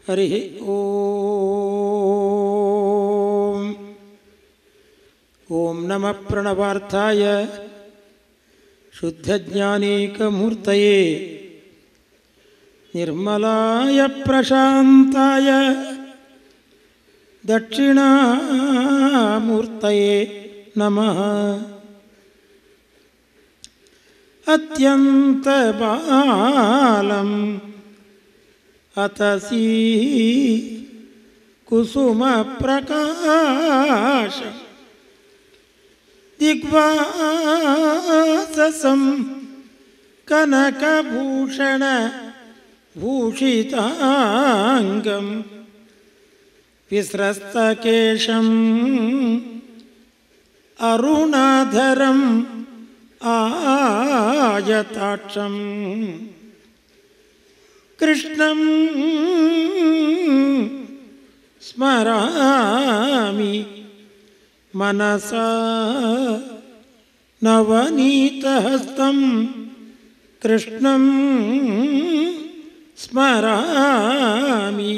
ಹರಿ ಓಂ ಓಂ ನಮಃ ಪ್ರಣವಾರ್ಥಾಯ ಶುದ್ಧಜ್ಞಾನೀಕಮೂರ್ತಯೇ ನಿರ್ಮಲಾಯ ಪ್ರಶಾಂತಾಯ ದಕ್ಷಿಣಾಮೂರ್ತಯೇ ನಮಃ अत्यन्तबालम् अतसी कुसुमप्रकाश दिग्वाससं कनकभूषण भूषिताङ्गं विस्रस्तकेशम् अरुणाधरम् आयताक्षं कृष्णं स्मरामि मनसा नवनीतहस्तं कृष्णं स्मरामि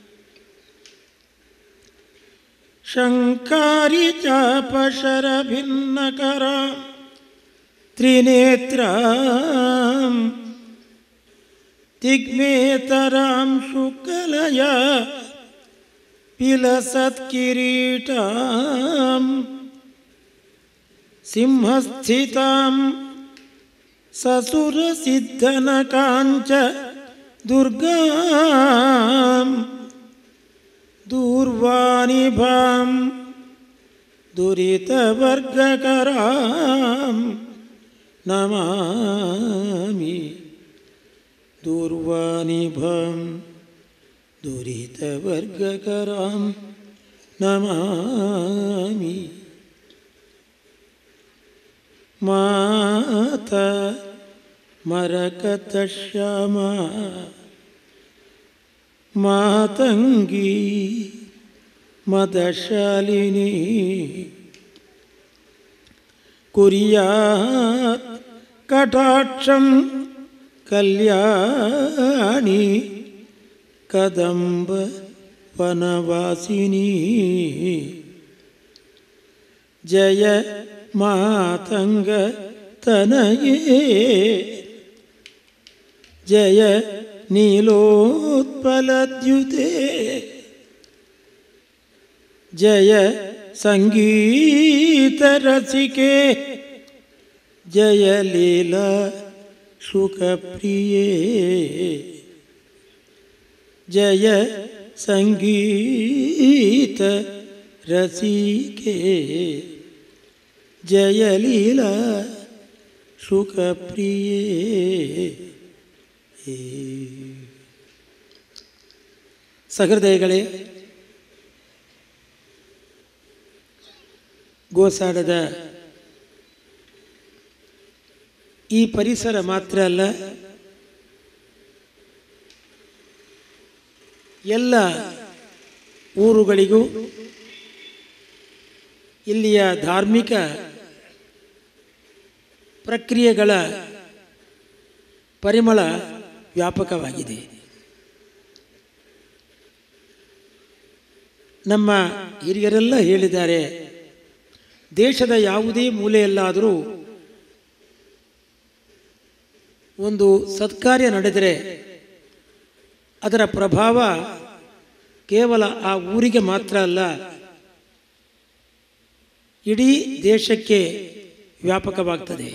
शङ्कारि चापशरभिन्नकरा त्रिनेत्रां दिग्मेतरां शुकलया विलसत्किरीटां सिंहस्थितां ससुरसिद्धनकाञ्च दुर्गां दूर्वानिभां दुरितवर्गकराम् नमामि दूर्वानिभं दुरितवर्गकरां नमामि माता मरकतश्यामा मातङ्गी मदशालिनी कुर्यात् कटाक्षं कल्याणी कदम्ब वनवासिनी जय मातङ्गतनये जय नीलोत्पलद्युते जय सङ्गीतरसिके जय लीला शुकप्रिये जय सङ्गीत रसिके जय लीला शुकप्रिये ಸಹೃದಯಗಳೇ ಗೋಸಾಡದ ಈ ಪರಿಸರ ಮಾತ್ರ ಅಲ್ಲ ಎಲ್ಲ ಊರುಗಳಿಗೂ ಇಲ್ಲಿಯ ಧಾರ್ಮಿಕ ಪ್ರಕ್ರಿಯೆಗಳ ಪರಿಮಳ ವ್ಯಾಪಕವಾಗಿದೆ ನಮ್ಮ ಹಿರಿಯರೆಲ್ಲ ಹೇಳಿದ್ದಾರೆ ದೇಶದ ಯಾವುದೇ ಮೂಲೆಯಲ್ಲಾದರೂ ಒಂದು ಸತ್ಕಾರ್ಯ ನಡೆದರೆ ಅದರ ಪ್ರಭಾವ ಕೇವಲ ಆ ಊರಿಗೆ ಮಾತ್ರ ಅಲ್ಲ ಇಡೀ ದೇಶಕ್ಕೆ ವ್ಯಾಪಕವಾಗ್ತದೆ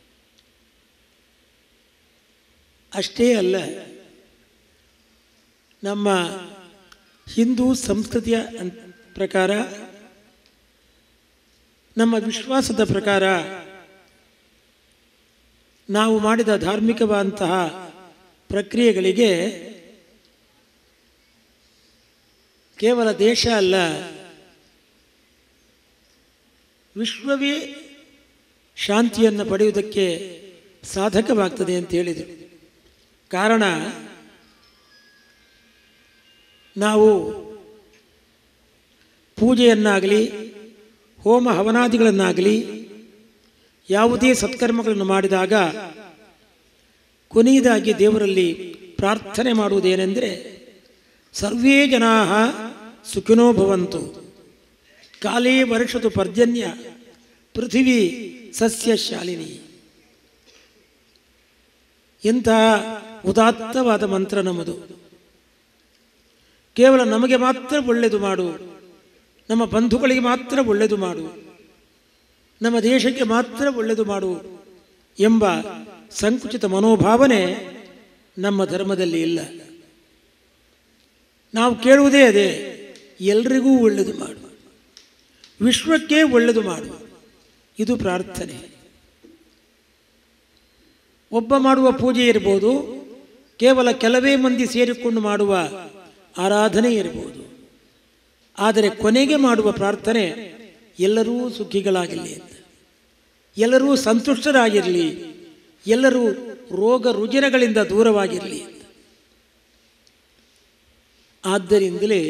ಅಷ್ಟೇ ಅಲ್ಲ ನಮ್ಮ ಹಿಂದೂ ಸಂಸ್ಕೃತಿಯ ಅನ್- ಪ್ರಕಾರ ನಮ್ಮ ವಿಶ್ವಾಸದ ಪ್ರಕಾರ ನಾವು ಮಾಡಿದ ಧಾರ್ಮಿಕವಾದಂತಹ ಪ್ರಕ್ರಿಯೆಗಳಿಗೆ ಕೇವಲ ದೇಶ ಅಲ್ಲ ವಿಶ್ವವೇ ಶಾಂತಿಯನ್ನು ಪಡೆಯುವುದಕ್ಕೆ ಸಾಧಕವಾಗ್ತದೆ ಅಂತ ಹೇಳಿದರು ಕಾರಣ ನಾವು ಪೂಜೆಯನ್ನಾಗಲಿ ಹೋಮ ಹವನಾದಿಗಳನ್ನಾಗಲಿ ಯಾವುದೇ ಸತ್ಕರ್ಮಗಳನ್ನು ಮಾಡಿದಾಗ ಕೊನೆಯದಾಗಿ ದೇವರಲ್ಲಿ ಪ್ರಾರ್ಥನೆ ಮಾಡುವುದೇನೆಂದರೆ ಸರ್ವೇ ಜನಾ ಸುಖಿನೋ ಭವಂತು ಕಾಲೇ ವರ್ಷತು ಪರ್ಜನ್ಯ ಪೃಥಿವಿ ಸಸ್ಯಶಾಲಿನಿ ಇಂತಹ ಉದಾತ್ತವಾದ ಮಂತ್ರ ನಮ್ಮದು ಕೇವಲ ನಮಗೆ ಮಾತ್ರ ಒಳ್ಳೆಯದು ಮಾಡು ನಮ್ಮ ಬಂಧುಗಳಿಗೆ ಮಾತ್ರ ಒಳ್ಳೆಯದು ಮಾಡು ನಮ್ಮ ದೇಶಕ್ಕೆ ಮಾತ್ರ ಒಳ್ಳೆಯದು ಮಾಡು ಎಂಬ ಸಂಕುಚಿತ ಮನೋಭಾವನೆ ನಮ್ಮ ಧರ್ಮದಲ್ಲಿ ಇಲ್ಲ ನಾವು ಕೇಳುವುದೇ ಅದೇ ಎಲ್ರಿಗೂ ಒಳ್ಳೆಯದು ಮಾಡು ವಿಶ್ವಕ್ಕೆ ಒಳ್ಳೆಯದು ಮಾಡು ಇದು ಪ್ರಾರ್ಥನೆ ಒಬ್ಬ ಮಾಡುವ ಪೂಜೆ ಇರ್ಬೋದು ಕೇವಲ ಕೆಲವೇ ಮಂದಿ ಸೇರಿಕೊಂಡು ಮಾಡುವ ಆರಾಧನೆ ಇರಬಹುದು ಆದರೆ ಕೊನೆಗೆ ಮಾಡುವ ಪ್ರಾರ್ಥನೆ ಎಲ್ಲರೂ ಸುಖಿಗಳಾಗಿರಲಿ ಅಂತ ಎಲ್ಲರೂ ಸಂತುಷ್ಟರಾಗಿರಲಿ ಎಲ್ಲರೂ ರೋಗ ರುಜಿನಗಳಿಂದ ದೂರವಾಗಿರಲಿ ಅಂತ ಆದ್ದರಿಂದಲೇ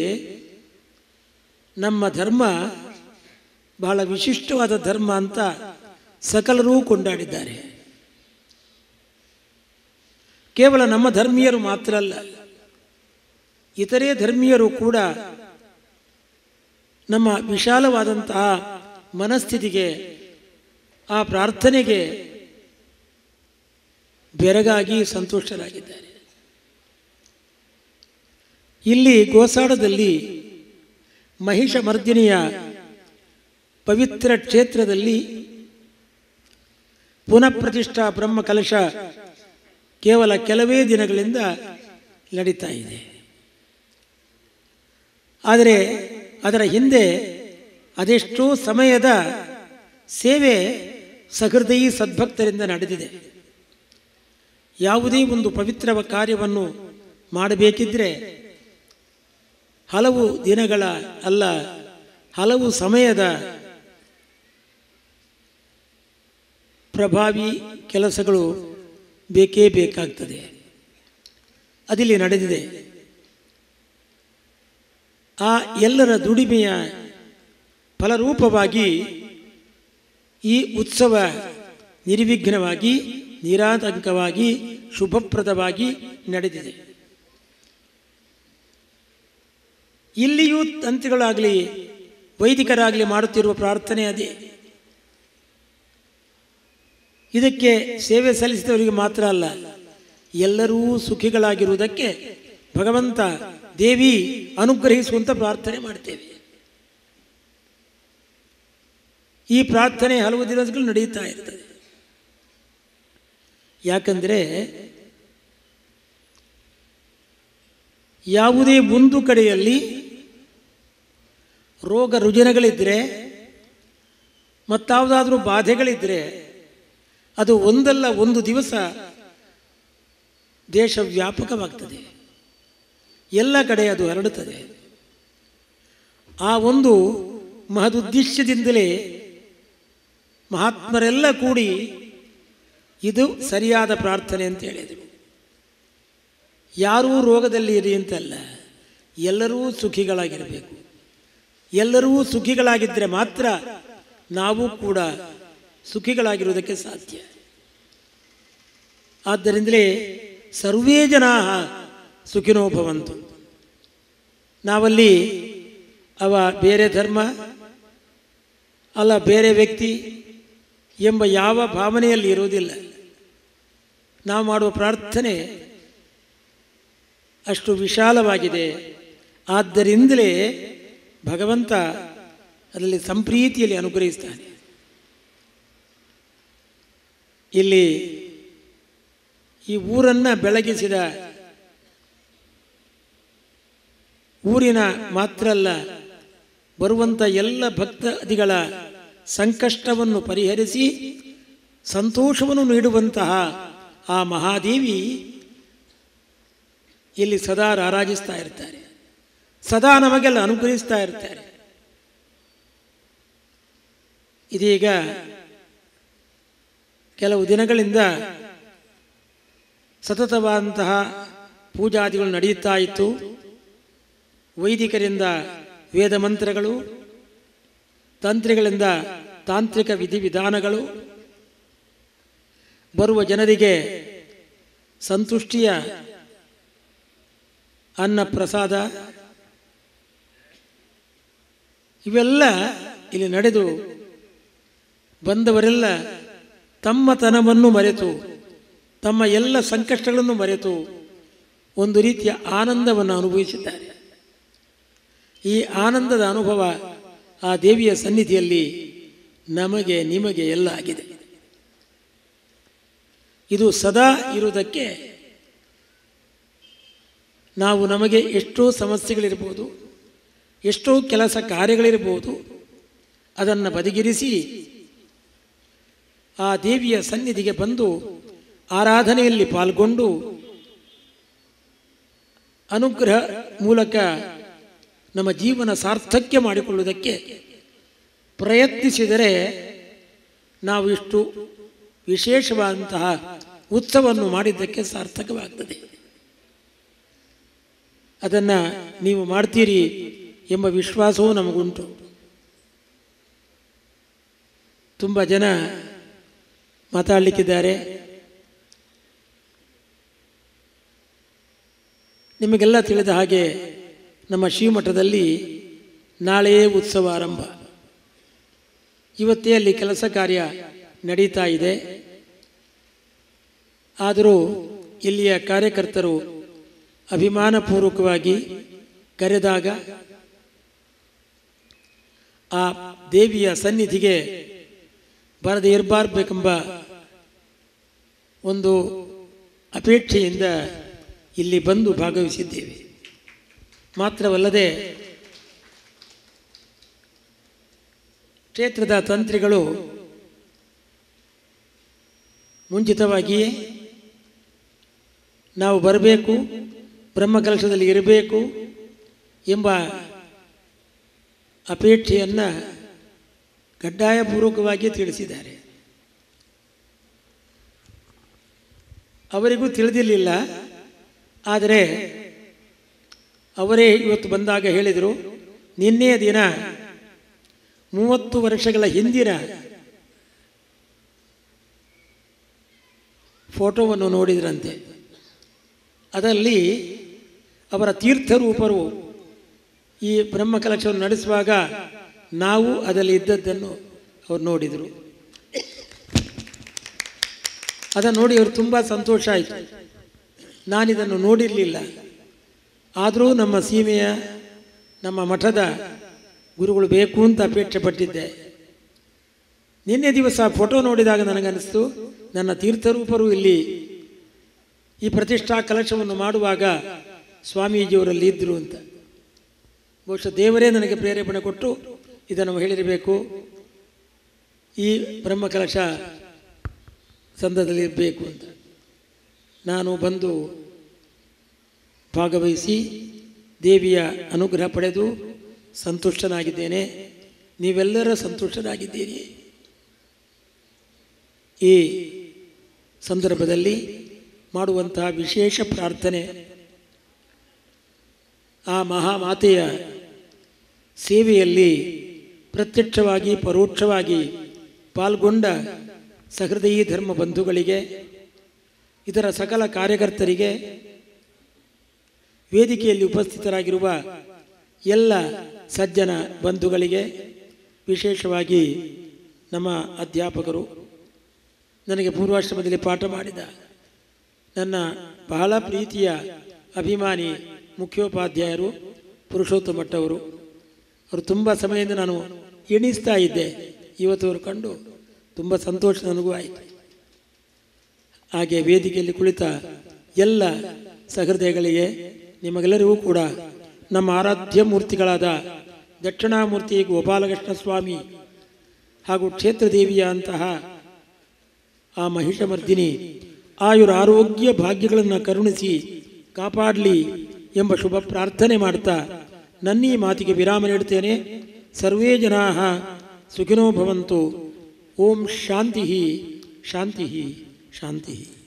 ನಮ್ಮ ಧರ್ಮ ಬಹಳ ವಿಶಿಷ್ಟವಾದ ಧರ್ಮ ಅಂತ ಸಕಲರೂ ಕೊಂಡಾಡಿದ್ದಾರೆ ಕೇವಲ ನಮ್ಮ ಧರ್ಮೀಯರು ಮಾತ್ರ ಅಲ್ಲ ಇತರೆ ಧರ್ಮೀಯರು ಕೂಡ ನಮ್ಮ ವಿಶಾಲವಾದಂತಹ ಮನಸ್ಥಿತಿಗೆ ಆ ಪ್ರಾರ್ಥನೆಗೆ ಬೆರಗಾಗಿ ಸಂತುಷ್ಟರಾಗಿದ್ದಾರೆ ಇಲ್ಲಿ ಗೋಸಾಡದಲ್ಲಿ ಮಹಿಷ ಮರ್ದಿನಿಯ ಪವಿತ್ರ ಕ್ಷೇತ್ರದಲ್ಲಿ ಪುನಃ ಪ್ರತಿಷ್ಠಾ ಬ್ರಹ್ಮ ಕಲಶ ಕೇವಲ ಕೆಲವೇ ದಿನಗಳಿಂದ ನಡೀತಾ ಇದೆ ಆದರೆ ಅದರ ಹಿಂದೆ ಅದೆಷ್ಟೋ ಸಮಯದ ಸೇವೆ ಸಹೃದಯಿ ಸದ್ಭಕ್ತರಿಂದ ನಡೆದಿದೆ ಯಾವುದೇ ಒಂದು ಪವಿತ್ರ ಕಾರ್ಯವನ್ನು ಮಾಡಬೇಕಿದ್ರೆ ಹಲವು ದಿನಗಳ ಅಲ್ಲ ಹಲವು ಸಮಯದ ಪ್ರಭಾವಿ ಕೆಲಸಗಳು ಬೇಕೇ ಬೇಕಾಗ್ತದೆ ಅದಿಲ್ಲಿ ನಡೆದಿದೆ ಆ ಎಲ್ಲರ ದುಡಿಮೆಯ ಫಲರೂಪವಾಗಿ ಈ ಉತ್ಸವ ನಿರ್ವಿಘ್ನವಾಗಿ ನಿರಾತಂಕವಾಗಿ ಶುಭಪ್ರದವಾಗಿ ನಡೆದಿದೆ ಇಲ್ಲಿಯೂ ತಂತ್ರಿಗಳಾಗಲಿ ವೈದಿಕರಾಗಲಿ ಮಾಡುತ್ತಿರುವ ಪ್ರಾರ್ಥನೆ ಅದೇ ಇದಕ್ಕೆ ಸೇವೆ ಸಲ್ಲಿಸಿದವರಿಗೆ ಮಾತ್ರ ಅಲ್ಲ ಎಲ್ಲರೂ ಸುಖಿಗಳಾಗಿರುವುದಕ್ಕೆ ಭಗವಂತ ದೇವಿ ಅನುಗ್ರಹಿಸುವಂತ ಪ್ರಾರ್ಥನೆ ಮಾಡ್ತೇವೆ ಈ ಪ್ರಾರ್ಥನೆ ಹಲವು ದಿನಗಳು ನಡೆಯುತ್ತಾ ಇರ್ತದೆ ಯಾಕಂದರೆ ಯಾವುದೇ ಒಂದು ಕಡೆಯಲ್ಲಿ ರೋಗ ರುಜಿನಗಳಿದ್ದರೆ ಮತ್ತಾವುದಾದ್ರೂ ಬಾಧೆಗಳಿದ್ದರೆ ಅದು ಒಂದಲ್ಲ ಒಂದು ದಿವಸ ದೇಶ ವ್ಯಾಪಕವಾಗ್ತದೆ ಎಲ್ಲ ಕಡೆ ಅದು ಹರಡುತ್ತದೆ ಆ ಒಂದು ಮಹದುದ್ದೇಶದಿಂದಲೇ ಮಹಾತ್ಮರೆಲ್ಲ ಕೂಡಿ ಇದು ಸರಿಯಾದ ಪ್ರಾರ್ಥನೆ ಅಂತ ಹೇಳಿದರು ಯಾರೂ ರೋಗದಲ್ಲಿ ಇರಿ ಅಂತಲ್ಲ ಎಲ್ಲರೂ ಸುಖಿಗಳಾಗಿರಬೇಕು ಎಲ್ಲರೂ ಸುಖಿಗಳಾಗಿದ್ದರೆ ಮಾತ್ರ ನಾವು ಕೂಡ ಸುಖಿಗಳಾಗಿರುವುದಕ್ಕೆ ಸಾಧ್ಯ ಆದ್ದರಿಂದಲೇ ಸರ್ವೇ ಜನ ಸುಖಿನೋ ಭವಂತು ನಾವಲ್ಲಿ ಅವ ಬೇರೆ ಧರ್ಮ ಅಲ್ಲ ಬೇರೆ ವ್ಯಕ್ತಿ ಎಂಬ ಯಾವ ಭಾವನೆಯಲ್ಲಿ ಇರುವುದಿಲ್ಲ ನಾವು ಮಾಡುವ ಪ್ರಾರ್ಥನೆ ಅಷ್ಟು ವಿಶಾಲವಾಗಿದೆ ಆದ್ದರಿಂದಲೇ ಭಗವಂತ ಅದರಲ್ಲಿ ಸಂಪ್ರೀತಿಯಲ್ಲಿ ಅನುಗ್ರಹಿಸ್ತಾನೆ ಇಲ್ಲಿ ಈ ಊರನ್ನು ಬೆಳಗಿಸಿದ ಊರಿನ ಮಾತ್ರ ಅಲ್ಲ ಬರುವಂಥ ಎಲ್ಲ ಭಕ್ತಾದಿಗಳ ಸಂಕಷ್ಟವನ್ನು ಪರಿಹರಿಸಿ ಸಂತೋಷವನ್ನು ನೀಡುವಂತಹ ಆ ಮಹಾದೇವಿ ಇಲ್ಲಿ ಸದಾ ರಾರಾಜಿಸ್ತಾ ಇರ್ತಾರೆ ಸದಾ ನಮಗೆಲ್ಲ ಅನುಗ್ರಹಿಸ್ತಾ ಇರ್ತಾರೆ ಇದೀಗ ಕೆಲವು ದಿನಗಳಿಂದ ಸತತವಾದಂತಹ ಪೂಜಾದಿಗಳು ನಡೆಯುತ್ತಾ ಇತ್ತು ವೈದಿಕರಿಂದ ವೇದ ಮಂತ್ರಗಳು ತಂತ್ರಿಗಳಿಂದ ತಾಂತ್ರಿಕ ವಿಧಿವಿಧಾನಗಳು ಬರುವ ಜನರಿಗೆ ಸಂತುಷ್ಟಿಯ ಅನ್ನ ಪ್ರಸಾದ ಇವೆಲ್ಲ ಇಲ್ಲಿ ನಡೆದು ಬಂದವರೆಲ್ಲ ತಮ್ಮ ತನವನ್ನು ಮರೆತು ತಮ್ಮ ಎಲ್ಲ ಸಂಕಷ್ಟಗಳನ್ನು ಮರೆತು ಒಂದು ರೀತಿಯ ಆನಂದವನ್ನು ಅನುಭವಿಸಿದ್ದಾರೆ ಈ ಆನಂದದ ಅನುಭವ ಆ ದೇವಿಯ ಸನ್ನಿಧಿಯಲ್ಲಿ ನಮಗೆ ನಿಮಗೆ ಎಲ್ಲ ಆಗಿದೆ ಇದು ಸದಾ ಇರುವುದಕ್ಕೆ ನಾವು ನಮಗೆ ಎಷ್ಟೋ ಸಮಸ್ಯೆಗಳಿರ್ಬೋದು ಎಷ್ಟೋ ಕೆಲಸ ಕಾರ್ಯಗಳಿರ್ಬೋದು ಅದನ್ನು ಬದಿಗಿರಿಸಿ ಆ ದೇವಿಯ ಸನ್ನಿಧಿಗೆ ಬಂದು ಆರಾಧನೆಯಲ್ಲಿ ಪಾಲ್ಗೊಂಡು ಅನುಗ್ರಹ ಮೂಲಕ ನಮ್ಮ ಜೀವನ ಸಾರ್ಥಕ್ಯ ಮಾಡಿಕೊಳ್ಳುವುದಕ್ಕೆ ಪ್ರಯತ್ನಿಸಿದರೆ ನಾವು ಇಷ್ಟು ವಿಶೇಷವಾದಂತಹ ಉತ್ಸವವನ್ನು ಮಾಡಿದ್ದಕ್ಕೆ ಸಾರ್ಥಕವಾಗ್ತದೆ ಅದನ್ನು ನೀವು ಮಾಡ್ತೀರಿ ಎಂಬ ವಿಶ್ವಾಸವೂ ನಮಗುಂಟು ತುಂಬ ಜನ ಮಾತಾಡಲಿಕ್ಕಿದ್ದಾರೆ ನಿಮಗೆಲ್ಲ ತಿಳಿದ ಹಾಗೆ ನಮ್ಮ ಶ್ರೀಮಠದಲ್ಲಿ ನಾಳೆಯೇ ಉತ್ಸವ ಆರಂಭ ಇವತ್ತೇ ಅಲ್ಲಿ ಕೆಲಸ ಕಾರ್ಯ ನಡೀತಾ ಇದೆ ಆದರೂ ಇಲ್ಲಿಯ ಕಾರ್ಯಕರ್ತರು ಅಭಿಮಾನಪೂರ್ವಕವಾಗಿ ಕರೆದಾಗ ಆ ದೇವಿಯ ಸನ್ನಿಧಿಗೆ ಬರದೇ ಇರಬಾರ್ಬೇಕೆಂಬ ಒಂದು ಅಪೇಕ್ಷೆಯಿಂದ ಇಲ್ಲಿ ಬಂದು ಭಾಗವಹಿಸಿದ್ದೇವೆ ಮಾತ್ರವಲ್ಲದೆ ಕ್ಷೇತ್ರದ ತಂತ್ರಿಗಳು ಮುಂಚಿತವಾಗಿಯೇ ನಾವು ಬರಬೇಕು ಬ್ರಹ್ಮಕಲಶದಲ್ಲಿ ಇರಬೇಕು ಎಂಬ ಅಪೇಕ್ಷೆಯನ್ನು ಕಡ್ಡಾಯಪೂರ್ವಕವಾಗಿ ತಿಳಿಸಿದ್ದಾರೆ ಅವರಿಗೂ ತಿಳಿದಿರಲಿಲ್ಲ ಆದರೆ ಅವರೇ ಇವತ್ತು ಬಂದಾಗ ಹೇಳಿದರು ನಿನ್ನೆಯ ದಿನ ಮೂವತ್ತು ವರ್ಷಗಳ ಹಿಂದಿನ ಫೋಟೋವನ್ನು ನೋಡಿದ್ರಂತೆ ಅದರಲ್ಲಿ ಅವರ ತೀರ್ಥರೂಪರು ಈ ಬ್ರಹ್ಮಕಲಶವನ್ನು ನಡೆಸುವಾಗ ನಾವು ಅದರಲ್ಲಿ ಇದ್ದದ್ದನ್ನು ಅವರು ನೋಡಿದರು ಅದನ್ನು ನೋಡಿ ಅವರು ತುಂಬ ಸಂತೋಷ ಆಯಿತು ನಾನಿದನ್ನು ನೋಡಿರಲಿಲ್ಲ ಆದರೂ ನಮ್ಮ ಸೀಮೆಯ ನಮ್ಮ ಮಠದ ಗುರುಗಳು ಬೇಕು ಅಂತ ಅಪೇಕ್ಷೆ ಪಟ್ಟಿದ್ದೆ ನಿನ್ನೆ ದಿವಸ ಫೋಟೋ ನೋಡಿದಾಗ ನನಗನ್ನಿಸ್ತು ನನ್ನ ತೀರ್ಥರೂಪರು ಇಲ್ಲಿ ಈ ಪ್ರತಿಷ್ಠಾ ಕಲಶವನ್ನು ಮಾಡುವಾಗ ಸ್ವಾಮೀಜಿಯವರಲ್ಲಿ ಇದ್ದರು ಅಂತ ಬಹುಶಃ ದೇವರೇ ನನಗೆ ಪ್ರೇರೇಪಣೆ ಕೊಟ್ಟು ಇದನ್ನು ಹೇಳಿರಬೇಕು ಈ ಬ್ರಹ್ಮಕಲಶ ಸಂದದಲ್ಲಿ ಇರಬೇಕು ಅಂತ ನಾನು ಬಂದು ಭಾಗವಹಿಸಿ ದೇವಿಯ ಅನುಗ್ರಹ ಪಡೆದು ಸಂತುಷ್ಟನಾಗಿದ್ದೇನೆ ನೀವೆಲ್ಲರ ಸಂತುಷ್ಟರಾಗಿದ್ದೀರಿ ಈ ಸಂದರ್ಭದಲ್ಲಿ ಮಾಡುವಂತಹ ವಿಶೇಷ ಪ್ರಾರ್ಥನೆ ಆ ಮಹಾಮಾತೆಯ ಸೇವೆಯಲ್ಲಿ ಪ್ರತ್ಯಕ್ಷವಾಗಿ ಪರೋಕ್ಷವಾಗಿ ಪಾಲ್ಗೊಂಡ ಸಹೃದಯಿ ಧರ್ಮ ಬಂಧುಗಳಿಗೆ ಇದರ ಸಕಲ ಕಾರ್ಯಕರ್ತರಿಗೆ ವೇದಿಕೆಯಲ್ಲಿ ಉಪಸ್ಥಿತರಾಗಿರುವ ಎಲ್ಲ ಸಜ್ಜನ ಬಂಧುಗಳಿಗೆ ವಿಶೇಷವಾಗಿ ನಮ್ಮ ಅಧ್ಯಾಪಕರು ನನಗೆ ಪೂರ್ವಾಶ್ರಮದಲ್ಲಿ ಪಾಠ ಮಾಡಿದ ನನ್ನ ಬಹಳ ಪ್ರೀತಿಯ ಅಭಿಮಾನಿ ಮುಖ್ಯೋಪಾಧ್ಯಾಯರು ಪುರುಷೋತ್ತಮ ಭಟ್ಟವರು ಅವರು ತುಂಬ ಸಮಯದಿಂದ ನಾನು ಎಣಿಸ್ತಾ ಇದ್ದೆ ಇವತ್ತು ಅವರು ಕಂಡು ತುಂಬ ಸಂತೋಷ ನನಗೂ ಆಯಿತು ಹಾಗೆ ವೇದಿಕೆಯಲ್ಲಿ ಕುಳಿತ ಎಲ್ಲ ಸಹೃದಯಗಳಿಗೆ ನಿಮಗೆಲ್ಲರಿಗೂ ಕೂಡ ನಮ್ಮ ಆರಾಧ್ಯ ಮೂರ್ತಿಗಳಾದ ದಕ್ಷಿಣಾಮೂರ್ತಿ ಗೋಪಾಲಕೃಷ್ಣ ಸ್ವಾಮಿ ಹಾಗೂ ಕ್ಷೇತ್ರದೇವಿಯ ಅಂತಹ ಆ ಮಹಿಷಮರ್ದಿನಿ ಆಯುರ ಆರೋಗ್ಯ ಭಾಗ್ಯಗಳನ್ನು ಕರುಣಿಸಿ ಕಾಪಾಡಲಿ ಎಂಬ ಶುಭ ಪ್ರಾರ್ಥನೆ ಮಾಡ್ತಾ ನನ್ನೀ ಮಾತಿಗೆ ವಿರಾಮ ನೀಡುತ್ತೇನೆ ಸರ್ವೇ ಜನಾ ಸುಖಿನೋ ಭವಂತು ಓಂ ಶಾಂತಿ ಶಾಂತಿ ಶಾಂತಿ